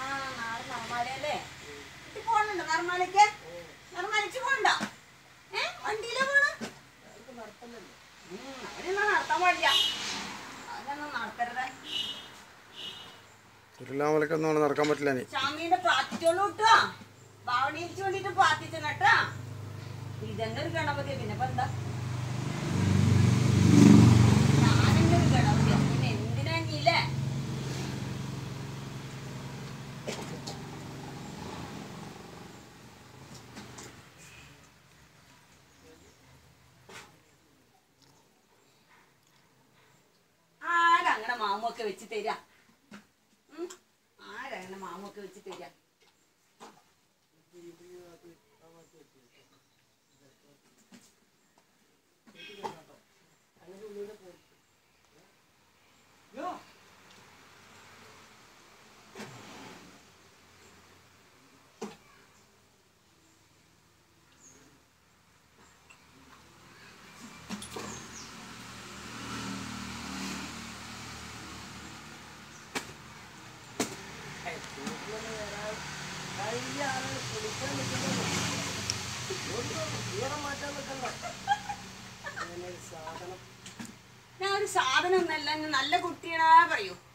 നാളെ നിർമ്മാലയല്ലേ ഇത് പോണുണ്ടോ നിർമ്മാലയ്ക്ക് നിർമ്മാലിച്ച് പോണ്ട ഏ വണ്ടിയിലെ പോണ അവനൊന്നും നടത്താൻ പാടില്ല അവനൊന്നും നടത്തരുത് തിരുവല്ലാമലക്കൊന്നും അവിടെ നടക്കാൻ പറ്റില്ല നീ സ്വാമീനെ പ്രാർത്ഥിച്ചോളൂ കേട്ടോ ഭാവനയിച്ച് വേണ്ടിട്ട് പ്രാർത്ഥിച്ചു കേട്ടാ ഇതന്നെ ഒരു ഗണപതി പിന്നെ ഇപ്പൊ എന്താ ഞാനെന്നെ ഒരു ഗണപതി പിന്നെ എന്തിനാ നീലേ ആരങ്ങനെ മാമൊക്കെ വെച്ച് തരാ ഉം? ആരങ്ങനെ മാമൊക്കെ വെച്ച് തരാ ഞാൻ ഒരു സാധനം ഒന്നല്ല ഞാൻ നല്ല കുട്ടിയാണാ പറയൂ